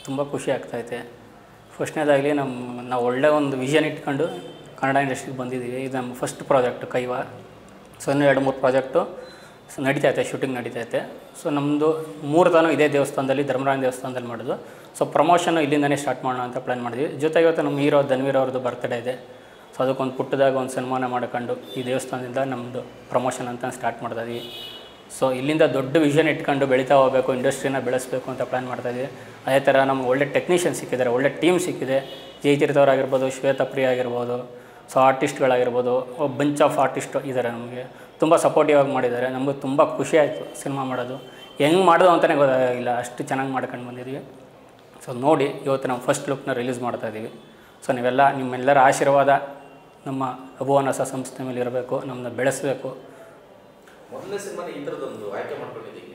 ತುಂಬ ಖುಷಿ ಆಗ್ತೈತೆ ಫಸ್ಟ್ನೇದಾಗಲಿ ನಮ್ಮ ನಾವು ಒಳ್ಳೆ ಒಂದು ವಿಷನ್ ಇಟ್ಕೊಂಡು ಕನ್ನಡ ಇಂಡಸ್ಟ್ರಿಗೆ ಬಂದಿದ್ದೀವಿ ಇದು ನಮ್ಮ ಫಸ್ಟ್ ಪ್ರಾಜೆಕ್ಟ್ ಕೈವ ಸೊ ಇನ್ನೂ ಎರಡು ಮೂರು ಪ್ರಾಜೆಕ್ಟು ಸೊ ನಡೀತೈತೆ ಶೂಟಿಂಗ್ ನಡೀತೈತೆ ಸೊ ನಮ್ಮದು ಮೂರು ತಾನು ಇದೇ ದೇವಸ್ಥಾನದಲ್ಲಿ ಧರ್ಮರಾಯನ ದೇವಸ್ಥಾನದಲ್ಲಿ ಮಾಡೋದು ಸೊ ಪ್ರಮೋಷನ್ನು ಇಲ್ಲಿಂದನೇ ಸ್ಟಾರ್ಟ್ ಮಾಡೋಣ ಅಂತ ಪ್ಲ್ಯಾನ್ ಮಾಡಿದ್ವಿ ಜೊತೆಗೆ ಇವತ್ತು ನಮ್ಮ ಹೀರೋ ಧನ್ವೀರ್ ಅವ್ರದ್ದು ಬರ್ತ್ಡೇ ಇದೆ ಸೊ ಅದಕ್ಕೊಂದು ಪುಟ್ಟದಾಗ ಒಂದು ಸನ್ಮಾನ ಮಾಡ್ಕೊಂಡು ಈ ದೇವಸ್ಥಾನದಿಂದ ನಮ್ಮದು ಪ್ರಮೋಷನ್ ಅಂತ ಸ್ಟಾರ್ಟ್ ಮಾಡ್ತಾ ಇದೀವಿ ಸೊ ಇಲ್ಲಿಂದ ದೊಡ್ಡ ವಿಷನ್ ಇಟ್ಕೊಂಡು ಬೆಳೀತಾ ಹೋಗಬೇಕು ಇಂಡಸ್ಟ್ರಿನ ಬೆಳೆಸಬೇಕು ಅಂತ ಪ್ಲ್ಯಾನ್ ಮಾಡ್ತಾ ಇದ್ದೀವಿ ಅದೇ ಥರ ನಮ್ಗೆ ಒಳ್ಳೆ ಟೆಕ್ನಿಷಿಯನ್ ಸಿಕ್ಕಿದ್ದಾರೆ ಒಳ್ಳೆ ಟೀಮ್ ಸಿಕ್ಕಿದೆ ಜಯತೀರ್ಥವ್ರಾಗಿರ್ಬೋದು ಶ್ವೇತಪ್ರಿಯ ಆಗಿರ್ಬೋದು ಸೊ ಆರ್ಟಿಸ್ಟ್ಗಳಾಗಿರ್ಬೋದು ಒಬ್ಬ ಬಂಚ್ ಆಫ್ ಆರ್ಟಿಸ್ಟ್ ಇದ್ದಾರೆ ನಮಗೆ ತುಂಬ ಸಪೋರ್ಟಿವ್ ಆಗಿ ಮಾಡಿದ್ದಾರೆ ನಮಗೂ ತುಂಬ ಖುಷಿ ಆಯಿತು ಸಿನಿಮಾ ಮಾಡೋದು ಹೆಂಗೆ ಮಾಡೋದು ಅಂತಲೇ ಗೊತ್ತಾಗಿಲ್ಲ ಅಷ್ಟು ಚೆನ್ನಾಗಿ ಮಾಡ್ಕೊಂಡು ಬಂದಿದ್ದೀವಿ ಸೊ ನೋಡಿ ಇವತ್ತು ನಾವು ಫಸ್ಟ್ ಲುಕ್ನ ರಿಲೀಸ್ ಮಾಡ್ತಾ ಇದ್ದೀವಿ ಸೊ ನೀವೆಲ್ಲ ನಿಮ್ಮೆಲ್ಲರ ಆಶೀರ್ವಾದ ನಮ್ಮ ಅಭುವನಸ ಸಂಸ್ಥೆ ಮೇಲೆ ಇರಬೇಕು ನಮ್ಮನ್ನ ಬೆಳೆಸಬೇಕು ಮೊದಲನೇ ಸಿನಿಮಾನ ಈ ಥರದೊಂದು ಆಯ್ಕೆ ಮಾಡ್ಕೊಂಡಿದ್ದೀವಿ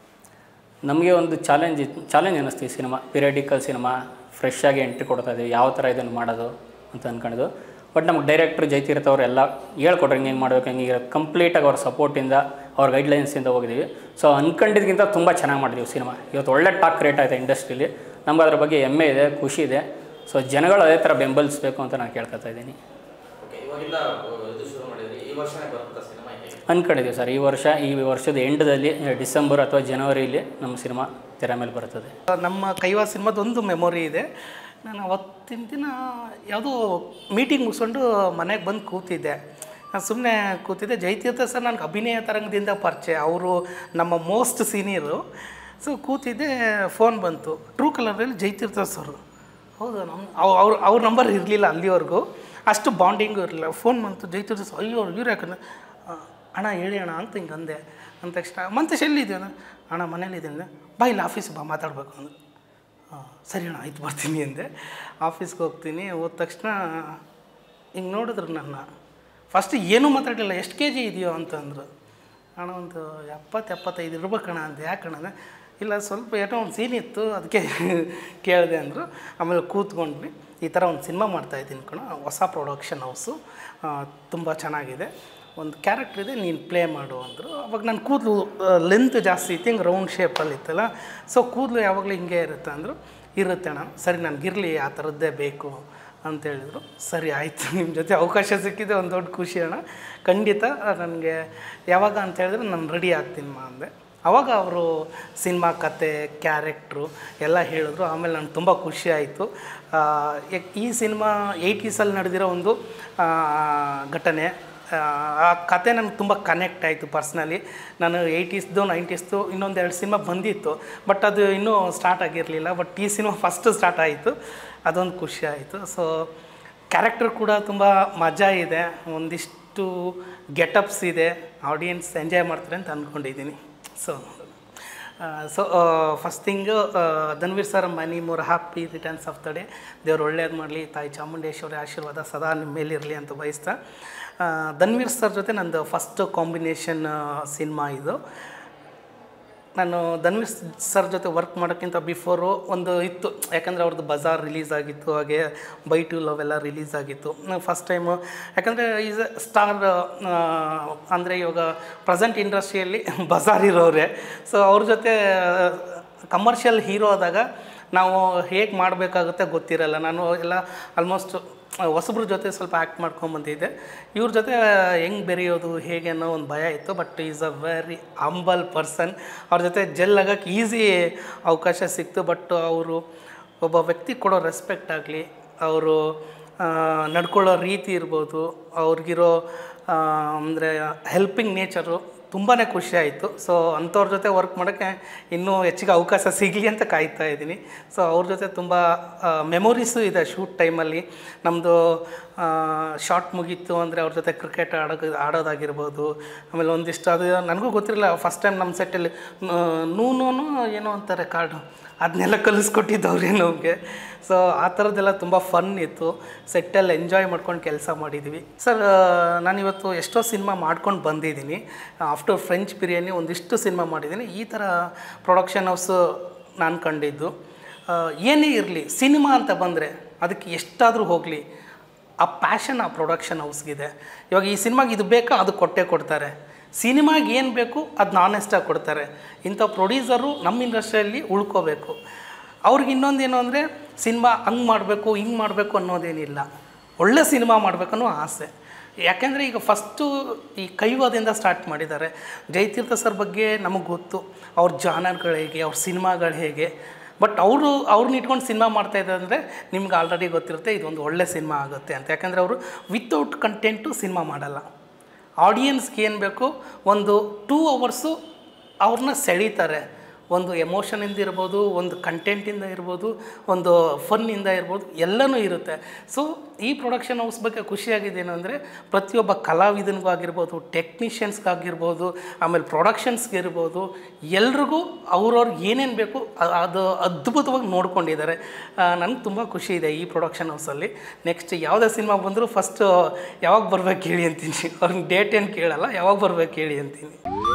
ನಮಗೆ ಒಂದು ಚಾಲೆಂಜ್ ಇತ್ತು ಚಾಲೆಂಜ್ ಅನ್ನಿಸ್ತು ಈ ಸಿನಿಮಾ ಪಿರಿಯಡಿಕಲ್ ಸಿನಿಮಾ ಫ್ರೆಶ್ ಆಗಿ ಎಂಟ್ರಿ ಕೊಡ್ತಾ ಇದ್ದೀವಿ ಯಾವ ಥರ ಇದನ್ನು ಮಾಡೋದು ಅಂತ ಅಂದ್ಕೊಂಡಿದ್ದು ಬಟ್ ನಮ್ಗೆ ಡೈರೆಕ್ಟ್ರ್ ಜೈತೀರ್ಥ ಅವರು ಎಲ್ಲ ಹೇಳ್ಕೊಟ್ರು ಹಿಂಗೆ ಹಿಂಗೆ ಮಾಡ್ಬೇಕು ಹಿಂಗೆ ಕಂಪ್ಲೀಟಾಗಿ ಅವ್ರ ಸಪೋರ್ಟಿಂದ ಅವ್ರ ಗೈಡ್ಲೈನ್ಸಿಂದ ಹೋಗಿದ್ದೀವಿ ಸೊ ಅಂದ್ಕೊಂಡಿದ್ದಕ್ಕಿಂತ ತುಂಬ ಚೆನ್ನಾಗಿ ಮಾಡಿದ್ದೀವಿ ಸಿನಿಮಾ ಇವತ್ತು ಒಳ್ಳೆ ಟಾಕ್ ಕ್ರಿಯೇಟ್ ಆಯಿತು ಇಂಡಸ್ಟ್ರೀಲಿ ನಮ್ಗೆ ಅದ್ರ ಬಗ್ಗೆ ಹೆಮ್ಮೆ ಇದೆ ಖುಷಿ ಇದೆ ಸೊ ಜನಗಳು ಅದೇ ಥರ ಬೆಂಬಲಿಸಬೇಕು ಅಂತ ನಾನು ಕೇಳ್ಕೊತಾ ಇದ್ದೀನಿ ಓಕೆ ಇವಾಗಿಂದ ಇದು ಶುರು ಮಾಡಿದ್ರಿ ಈ ವರ್ಷನೇ ಬರುತ್ತಾ ಸಿನಿಮಾ ಹೇಗೆ ಅಂದ್ಕೊಂಡಿದ್ದೀವಿ ಸರ್ ಈ ವರ್ಷ ಈ ವರ್ಷದ ಎಂಡದಲ್ಲಿ ಡಿಸೆಂಬರ್ ಅಥವಾ ಜನವರಿಲಿ ನಮ್ಮ ಸಿನಿಮಾ ತೆರೆ ಮೇಲೆ ಬರ್ತದೆ ನಮ್ಮ ಕೈವಾ ಸಿನಿಮಾದ ಒಂದು ಮೆಮೊರಿ ಇದೆ ನಾನು ಅವತ್ತಿನ ದಿನ ಯಾವುದೋ ಮೀಟಿಂಗ್ ಮುಗಿಸ್ಕೊಂಡು ಮನೆಗೆ ಬಂದು ಕೂತಿದ್ದೆ ನಾನು ಸುಮ್ಮನೆ ಕೂತಿದ್ದೆ ಜಯತೀರ್ಥ ಸರ್ ನನಗೆ ಅಭಿನಯ ತರಂಗದಿಂದ ಪರಿಚಯ ಅವರು ನಮ್ಮ ಮೋಸ್ಟ್ ಸೀನಿಯರು ಸೊ ಕೂತಿದ್ದೆ ಫೋನ್ ಬಂತು ಟ್ರೂ ಕಲರಲ್ಲಿ ಜಯತೀರ್ಥ ಸರ್ ಹೌದಾ ನಮ್ಮ ಅವ್ರ ಅವ್ರ ನಂಬರ್ ಇರಲಿಲ್ಲ ಅಲ್ಲಿವರೆಗೂ ಅಷ್ಟು ಬಾಂಡಿಂಗು ಇರಲಿಲ್ಲ ಫೋನ್ ಬಂತು ಜಯತೀರ್ಥ ಸರ್ ಅಯ್ಯೋ ಇವ್ರು ಯಾಕಂದ್ರೆ ಆ, ಅಣ್ಣ ಹೇಳಿ ಅಣ್ಣ ಅಂತ ಹಿಂಗೆ ಅಂದೆ ಅಂದ ತಕ್ಷಣ ಮಂತೇಶ್ ಎಲ್ಲಿದ್ದೀಯ ಅಣ್ಣ ಮನೇಲಿದ್ದೀನಿ ಬಾ ಇಲ್ಲಿ ಆಫೀಸ್ ಬಾ ಮಾತಾಡಬೇಕು ಅಂದು ಹಾಂ ಸರಿ ಅಣ್ಣ ಆಯ್ತು ಬರ್ತೀನಿ ಅಂದೆ ಆಫೀಸ್ಗೆ ಹೋಗ್ತೀನಿ ಹೋದ ತಕ್ಷಣ ಹಿಂಗೆ ನೋಡಿದ್ರು ನನ್ನ ಫಸ್ಟ್ ಏನೂ ಮಾತಾಡಲಿಲ್ಲ ಎಷ್ಟು ಕೆ ಜಿ ಇದೆಯೋ ಅಂತಂದ್ರು ಅಣ್ಣ ಒಂದು ಎಪ್ಪತ್ತು ಎಪ್ಪತ್ತೈದು ಇರ್ಬೇಕಣ್ಣ ಅಂದೆ ಯಾಕಣ್ಣ ಅಂದ್ರೆ, ಇಲ್ಲ ಸ್ವಲ್ಪ ಏನೋ ಒಂದು ಸೀನ್ ಇತ್ತು ಅದಕ್ಕೆ ಕೇಳಿದೆ ಅಂದರು ಆಮೇಲೆ ಕೂತ್ಕೊಂಡ್ವಿ ಈ ಥರ ಒಂದು ಸಿನಿಮಾ ಮಾಡ್ತಾಯಿದ್ದೀನಿ ಕಣ ಹೊಸ ಪ್ರೊಡಕ್ಷನ್ ಹೌಸು ತುಂಬ ಚೆನ್ನಾಗಿದೆ ಒಂದು ಕ್ಯಾರೆಕ್ಟರ್ ಇದೆ ನೀನು ಪ್ಲೇ ಮಾಡು ಅಂದರು ಅವಾಗ ನನ್ನ ಕೂದಲು ಲೆಂತ್ ಜಾಸ್ತಿ ಇತ್ತು ಹಿಂಗೆ ರೌಂಡ್ ಶೇಪಲ್ಲಿ ಇತ್ತಲ್ಲ ಸೊ ಕೂದಲು ಯಾವಾಗಲೂ ಹಿಂಗೆ ಇರುತ್ತೆ ಅಂದರು ಇರುತ್ತೆ ಅಣ್ಣ ಸರಿ ನನಗಿರಲಿ ಆ ಥರದ್ದೇ ಬೇಕು ಅಂತ ಹೇಳಿದರು ಸರಿ ಆಯಿತು ನಿಮ್ಮ ಜೊತೆ ಅವಕಾಶ ಸಿಕ್ಕಿದೆ ಒಂದು ದೊಡ್ಡ ಖುಷಿ ಅಣ್ಣ ಖಂಡಿತ ನನಗೆ ಯಾವಾಗ ಅಂತ ಹೇಳಿದ್ರೆ ನಾನು ರೆಡಿ ಆಗ್ತೀನಿ ಮಾ ಅಂದೆ ಅವಾಗ ಅವರು ಸಿನಿಮಾ ಕತೆ ಕ್ಯಾರೆಕ್ಟ್ರು ಎಲ್ಲ ಹೇಳಿದ್ರು ಆಮೇಲೆ ನನಗೆ ತುಂಬ ಖುಷಿ ಆಯಿತು ಈ ಸಿನಿಮಾ ಏಯ್ಟೀಸಲ್ಲಿ ನಡೆದಿರೋ ಒಂದು ಆ, ಘಟನೆ ಆ, ಆ ಕತೆ ನನಗೆ ತುಂಬ ಕನೆಕ್ಟ್ ಆಯಿತು ಪರ್ಸ್ನಲಿ ನಾನು ಏಯ್ಟೀಸ್ದು ನೈಂಟೀಸ್ದು ಇನ್ನೊಂದೆರಡು ಸಿನಿಮಾ ಬಂದಿತ್ತು ಬಟ್ ಅದು ಇನ್ನೂ ಸ್ಟಾರ್ಟ್ ಆಗಿರಲಿಲ್ಲ ಬಟ್ ಈ ಸಿನಿಮಾ ಫಸ್ಟ್ ಸ್ಟಾರ್ಟ್ ಆಯಿತು ಅದೊಂದು ಖುಷಿ ಆಯಿತು ಸೊ ಕ್ಯಾರೆಕ್ಟರ್ ಕೂಡ ತುಂಬ ಮಜಾ ಇದೆ ಒಂದಿಷ್ಟು ಗೆಟಪ್ಸ್ ಇದೆ ಆಡಿಯನ್ಸ್ ಎಂಜಾಯ್ ಮಾಡ್ತಾರೆ ಅಂತ ಅಂದ್ಕೊಂಡಿದ್ದೀನಿ so so first thing Dhanveer sir many more happy returns of the day ದೇವ್ರು ಒಳ್ಳೇದು ಮಾಡಲಿ ತಾಯಿ ಚಾಮುಂಡೇಶ್ವರಿ ಆಶೀರ್ವಾದ ಸದಾ ನಿಮ್ಮ ಮೇಲಿರಲಿ ಅಂತ ಬಯಸ್ತಾ ಆ, ಧನ್ವೀರ್ ಸರ್ ಜೊತೆ ನಂದು ಫಸ್ಟ್ ಕಾಂಬಿನೇಷನ್ ಸಿನಿಮಾ ಇದು ನಾನು ಧನ್ವೀರ್ ಸರ್ ಜೊತೆ ವರ್ಕ್ ಮಾಡೋಕ್ಕಿಂತ ಬಿಫೋರು ಒಂದು ಇತ್ತು ಯಾಕಂದರೆ ಅವ್ರದ್ದು ಬಜಾರ್ ರಿಲೀಸ್ ಆಗಿತ್ತು ಹಾಗೆ ಬೈ ಟು ಲವ್ ಎಲ್ಲ ರಿಲೀಸ್ ಆಗಿತ್ತು ಫಸ್ಟ್ ಟೈಮು ಯಾಕಂದರೆ ಈಸ್ ಎ ಸ್ಟಾರ್ ಅಂದರೆ ಇವಾಗ ಪ್ರೆಸೆಂಟ್ ಇಂಡಸ್ಟ್ರಿಯಲ್ಲಿ ಬಜಾರ್ ಇರೋರೆ ಸೊ ಅವ್ರ ಜೊತೆ ಕಮರ್ಷಿಯಲ್ ಹೀರೋ ಆದಾಗ ನಾವು ಹೇಗೆ ಮಾಡಬೇಕಾಗುತ್ತೆ ಗೊತ್ತಿರಲ್ಲ ನಾನು ಎಲ್ಲ ಆಲ್ಮೋಸ್ಟ್ ಹೊಸಬ್ರ ಜೊತೆ ಸ್ವಲ್ಪ ಆ್ಯಕ್ಟ್ ಮಾಡ್ಕೊಂಬಂದಿದ್ದೆ ಇವ್ರ ಜೊತೆ ಹೆಂಗೆ ಬೆರೆಯೋದು ಹೇಗೆ ಅನ್ನೋ ಒಂದು ಭಯ ಇತ್ತು but is a very humble person ಅವ್ರ ಜೊತೆ ಜೆಲ್ ಆಗೋಕ್ಕೆ ಈಸಿ ಅವಕಾಶ ಸಿಕ್ತು ಬಟ್ ಅವರು ಒಬ್ಬ ವ್ಯಕ್ತಿ ಕೊಡೋ ರೆಸ್ಪೆಕ್ಟ್ ಆಗಲಿ ಅವರು ನಡ್ಕೊಳ್ಳೋ ರೀತಿ ಇರ್ಬೋದು ಅವ್ರಿಗಿರೋ ಅಂದರೆ ಹೆಲ್ಪಿಂಗ್ ನೇಚರು ತುಂಬಾ ಖುಷಿ ಆಯಿತು ಸೊ ಅಂಥವ್ರ ಜೊತೆ ವರ್ಕ್ ಮಾಡೋಕ್ಕೆ ಇನ್ನೂ ಹೆಚ್ಚಿಗೆ ಅವಕಾಶ ಸಿಗಲಿ ಅಂತ ಕಾಯ್ತಾ ಇದ್ದೀನಿ ಸೊ ಅವ್ರ ಜೊತೆ ತುಂಬ ಮೆಮೊರೀಸು ಇದೆ ಶೂಟ್ ಟೈಮಲ್ಲಿ ನಮ್ಮದು ಶಾರ್ಟ್ ಮುಗೀತು ಅಂದರೆ ಅವ್ರ ಜೊತೆ ಕ್ರಿಕೆಟ್ ಆಡೋಕೆ ಆಡೋದಾಗಿರ್ಬೋದು ಆಮೇಲೆ ಒಂದಿಷ್ಟು ಅದು ನನಗೂ ಗೊತ್ತಿರಲಿಲ್ಲ ಫಸ್ಟ್ ಟೈಮ್ ನಮ್ಮ ಸೆಟ್ಟಲ್ಲಿ ನೂನೂನು ಏನೋ ಅಂತಾರೆ ಕಾರ್ಡು ಅದನ್ನೆಲ್ಲ ಕಲಿಸ್ಕೊಟ್ಟಿದ್ದವ್ರೆ ನಮಗೆ ಸೊ ಆ ಥರದ್ದೆಲ್ಲ ತುಂಬ ಫನ್ ಇತ್ತು ಸೆಟ್ಟಲ್ಲಿ ಎಂಜಾಯ್ ಮಾಡ್ಕೊಂಡು ಕೆಲಸ ಮಾಡಿದ್ವಿ ಸರ್ ನಾನಿವತ್ತು ಎಷ್ಟೋ ಸಿನಿಮಾ ಮಾಡ್ಕೊಂಡು ಬಂದಿದ್ದೀನಿ ಆಫ್ಟರ್ ಫ್ರೆಂಚ್ ಬಿರಿಯಾನಿ ಒಂದಿಷ್ಟು ಸಿನಿಮಾ ಮಾಡಿದ್ದೀನಿ ಈ ಥರ ಪ್ರೊಡಕ್ಷನ್ ಹೌಸು ನಾನು ಕಂಡಿದ್ದು ಆ, ಏನೇ ಇರಲಿ ಸಿನಿಮಾ ಅಂತ ಬಂದರೆ ಅದಕ್ಕೆ ಎಷ್ಟಾದರೂ ಹೋಗಲಿ ಆ ಪ್ಯಾಷನ್ ಆ ಪ್ರೊಡಕ್ಷನ್ ಹೌಸ್ಗಿದೆ ಇವಾಗ ಈ ಸಿನಿಮಾಗೆ ಇದು ಬೇಕಾ ಅದು ಕೊಟ್ಟೇ ಕೊಡ್ತಾರೆ ಸಿನಿಮಾಗೆ ಏನು ಬೇಕು ಅದನ್ನ ಆನೆಸ್ಟಾಗಿ ಕೊಡ್ತಾರೆ ಇಂಥ ಪ್ರೊಡ್ಯೂಸರು ನಮ್ಮ ಇಂಡಸ್ಟ್ರಿಯಲ್ಲಿ ಉಳ್ಕೋಬೇಕು ಅವ್ರಿಗೆ ಇನ್ನೊಂದೇನು ಅಂದರೆ ಸಿನಿಮಾ ಹಂಗೆ ಮಾಡಬೇಕು ಹಿಂಗೆ ಮಾಡಬೇಕು ಅನ್ನೋದೇನಿಲ್ಲ ಒಳ್ಳೆ ಸಿನಿಮಾ ಮಾಡಬೇಕನ್ನೋ ಆಸೆ ಯಾಕೆಂದರೆ ಈಗ ಫಸ್ಟು ಈ ಕೈವಾದಿಂದ ಸ್ಟಾರ್ಟ್ ಮಾಡಿದ್ದಾರೆ ಜಯತೀರ್ಥ ಸರ್ ಬಗ್ಗೆ ನಮಗೆ ಗೊತ್ತು ಅವ್ರ ಜಾನರ್ಗಳು ಹೇಗೆ ಅವ್ರ ಸಿನಿಮಾಗಳು ಹೇಗೆ ಬಟ್ ಅವರು ಅವ್ರನ್ನ ಇಟ್ಕೊಂಡು ಸಿನಿಮಾ ಮಾಡ್ತಾ ಇದ್ದಾರೆ ಅಂದರೆ ನಿಮ್ಗೆ ಆಲ್ರೆಡಿ ಗೊತ್ತಿರುತ್ತೆ ಇದೊಂದು ಒಳ್ಳೆ ಸಿನಿಮಾ ಆಗುತ್ತೆ ಅಂತ ಯಾಕಂದರೆ ಅವರು ವಿತೌಟ್ ಕಂಟೆಂಟು ಸಿನಿಮಾ ಮಾಡಲ್ಲ ಆಡಿಯನ್ಸ್ಗೆ ಏನು ಬೇಕು ಒಂದು ಟೂ ಅವರ್ಸು ಅವ್ರನ್ನ ಸೆಳೀತಾರೆ ಒಂದು ಎಮೋಷನಿಂದ ಇರ್ಬೋದು ಒಂದು ಕಂಟೆಂಟಿಂದ ಇರ್ಬೋದು ಒಂದು ಫನ್ನಿಂದ ಇರ್ಬೋದು ಎಲ್ಲನೂ ಇರುತ್ತೆ ಸೊ ಈ ಪ್ರೊಡಕ್ಷನ್ ಹೌಸ್ ಬಗ್ಗೆ ಖುಷಿಯಾಗಿದ್ದೇನು ಅಂದರೆ ಪ್ರತಿಯೊಬ್ಬ ಕಲಾವಿದನಿಗೂ ಆಗಿರ್ಬೋದು ಟೆಕ್ನಿಷಿಯನ್ಸ್ಗಾಗಿರ್ಬೋದು ಆಮೇಲೆ ಪ್ರೊಡಕ್ಷನ್ಸ್ಗೆ ಇರ್ಬೋದು ಎಲ್ರಿಗೂ ಅವ್ರವ್ರಿಗೆ ಏನೇನು ಬೇಕು ಅ- ಅದು ಅದ್ಭುತವಾಗಿ ನೋಡ್ಕೊಂಡಿದ್ದಾರೆ ನನಗೆ ತುಂಬ ಖುಷಿ ಇದೆ ಈ ಪ್ರೊಡಕ್ಷನ್ ಹೌಸಲ್ಲಿ ನೆಕ್ಸ್ಟ್ ಯಾವುದೇ ಸಿನಿಮಾ ಬಂದರೂ ಫಸ್ಟು ಯಾವಾಗ ಬರ್ಬೇಕು ಹೇಳಿ ಅಂತೀನಿ ಅವ್ರಿಗೆ ಡೇಟ್ ಏನು ಕೇಳಲ್ಲ ಯಾವಾಗ ಬರ್ಬೇಕು ಹೇಳಿ ಅಂತೀನಿ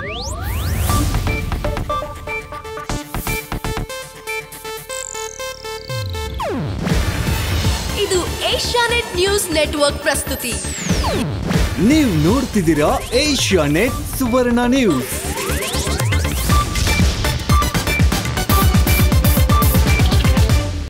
ಇದು ಏಷ್ಯಾನೆಟ್ ನ್ಯೂಸ್ ನೆಟ್ವರ್ಕ್ ಪ್ರಸ್ತುತಿ ನೀವು ನೋಡ್ತಿದ್ದೀರಾ ಏಷ್ಯಾ ನೆಟ್ ಸುವರ್ಣ ನ್ಯೂಸ್